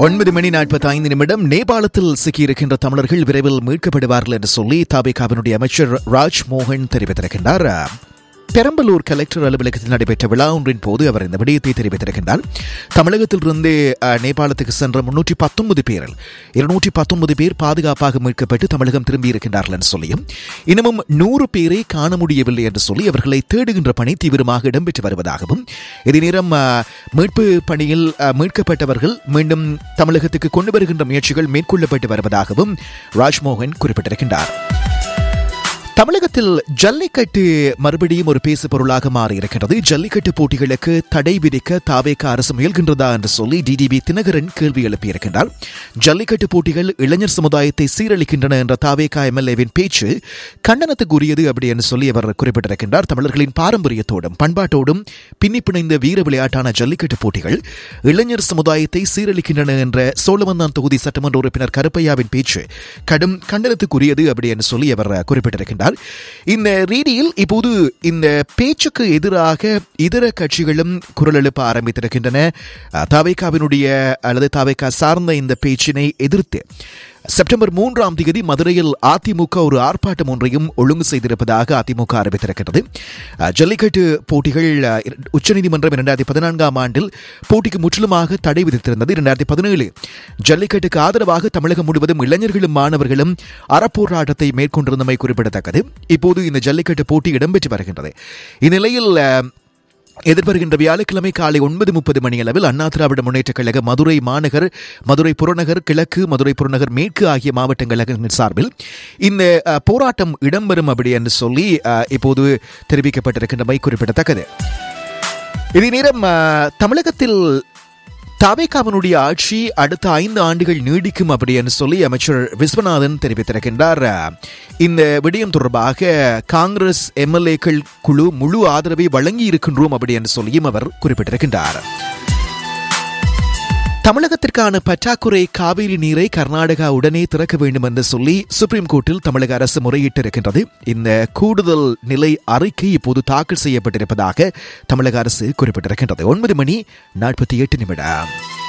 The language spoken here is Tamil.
ஒன்பது மணி நாற்பத்தி ஐந்து நிமிடம் நேபாளத்தில் சிக்கியிருக்கின்ற தமிழர்கள் விரைவில் மீட்கப்படுவார்கள் என்று சொல்லி தாபிகாவினுடைய அமைச்சர் ராஜ் மோகன் தெரிவித்திருக்கின்றார் பெரம்பலூர் கலெக்டர் அலுவலகத்தில் நடைபெற்ற விழா ஒன்றின் போது அவர் இந்த விடயத்தை தெரிவித்திருக்கின்றார் தமிழகத்திலிருந்து அஹ், நேபாளத்துக்கு சென்ற முன்னூற்றி பத்தொன்பது பேரில் இருநூற்றி பத்தொன்பது பேர் பாதுகாப்பாக மீட்கப்பட்டு தமிழகம் திரும்பியிருக்கின்றார்கள் என்று சொல்லியும் இன்னமும் நூறு பேரை காண முடியவில்லை என்று சொல்லி அவர்களை தேடுகின்ற பணி தீவிரமாக இடம்பெற்று வருவதாகவும் இதே நேரம் அஹ், மீட்பு பணியில் அஹ், மீட்கப்பட்டவர்கள் மீண்டும் தமிழகத்துக்கு கொண்டு வருகின்ற முயற்சிகள் மேற்கொள்ளப்பட்டு வருவதாகவும் ராஜ்மோகன் குறிப்பிட்டிருக்கின்றார் தமிழகத்தில் ஜல்லிக்கட்டு மறுபடியும் ஒரு பேசு பொருளாக மாறி இருக்கிறது ஜல்லிக்கட்டு போட்டிகளுக்கு தடை விதிக்க தாவேக அரசு முயல்கின்றதா என்று சொல்லி டிடிபி தினகரன் கேள்வி எழுப்பியிருக்கின்றார் ஜல்லிக்கட்டு போட்டிகள் இளைஞர் சமுதாயத்தை சீரழிக்கின்றன என்ற தாவேகா எம்எல்ஏவின் பேச்சு கண்டனத்துக்குரியது அப்படி என்று சொல்லி அவர் குறிப்பிட்டிருக்கின்றார் தமிழர்களின் பாரம்பரியத்தோடும் பண்பாட்டோடும் பின்னி பிணைந்த வீர விளையாட்டான ஜல்லிக்கட்டு போட்டிகள் இளைஞர் சமுதாயத்தை சீரழிக்கின்றன என்ற சோழவந்தான் தொகுதி சட்டமன்ற உறுப்பினர் கருப்பையாவின் பேச்சு கடும் கண்டனத்துக்குரியது அப்படி என்று சொல்லி அவர் குறிப்பிட்டிருக்கின்றார் இந்த ரீதியில் இப்போது இந்த பேச்சுக்கு எதிராக இதர கட்சிகளும் குரல் எழுப்ப ஆரம்பித்திருக்கின்றன தாவேகாவினுடைய அல்லது தாவேகா சார்ந்த இந்த பேச்சினை எதிர்த்து செப்டம்பர் மூன்றாம் தேதி மதுரையில் அதிமுக ஒரு ஆர்ப்பாட்டம் ஒன்றையும் ஒழுங்கு செய்திருப்பதாக அதிமுக அறிவித்திருக்கிறது அஹ், ஜல்லிக்கட்டு போட்டிகள் அஹ், இர- உச்சநீதிமன்றம் இரண்டாயிரத்தி பதினான்காம் ஆண்டில் போட்டிக்கு முற்றிலுமாக தடை விதித்திருந்தது இரண்டாயிரத்தி பதினேழு ஜல்லிக்கட்டுக்கு ஆதரவாக தமிழகம் முழுவதும் இளைஞர்களும் மாணவர்களும் அறப்போராட்டத்தை மேற்கொண்டிருந்தமை குறிப்பிடத்தக்கது இப்போது இந்த ஜல்லிக்கட்டு போட்டி இடம்பெற்று வருகின்றது இந்நிலையில் அஹ், எதிர்வருகின்ற வியாழக்கிழமை காலை ஒன்பது முப்பது மணி அளவில் அண்ணா திராவிட முன்னேற்றக் கழக மதுரை மாநகர் மதுரை புறநகர் கிழக்கு மதுரை புறநகர் மேற்கு ஆகிய மாவட்டங்களின் சார்பில் இந்த அஹ், போராட்டம் இடம்பெறும் அப்படி என்று சொல்லி அஹ், இப்போது தெரிவிக்கப்பட்டிருக்கின்றமை குறிப்பிடத்தக்கது இதே நேரம் அஹ், தமிழகத்தில் தவேகாவினுடைய ஆட்சி அடுத்த ஐந்து ஆண்டுகள் நீடிக்கும் அப்படி என்று சொல்லி அமைச்சர் விஸ்வநாதன் தெரிவித்திருக்கின்றார் இந்த விடயம் தொடர்பாக காங்கிரஸ் எம்எல்ஏக்கள் குழு முழு ஆதரவை வழங்கி இருக்கின்றோம் அப்படி என்று சொல்லியும் அவர் குறிப்பிட்டிருக்கின்றார் தமிழகத்திற்கான பற்றாக்குறை காவிரி நீரை கர்நாடகா உடனே திறக்க வேண்டும் என்று சொல்லி சுப்ரீம் கோர்ட்டில் தமிழக அரசு முறையிட்டிருக்கின்றது இந்த கூடுதல் நிலை அறிக்கை இப்போது தாக்கல் செய்யப்பட்டிருப்பதாக தமிழக அரசு குறிப்பிட்டிருக்கின்றது ஒன்பது மணி நாற்பத்தி எட்டு நிமிடம்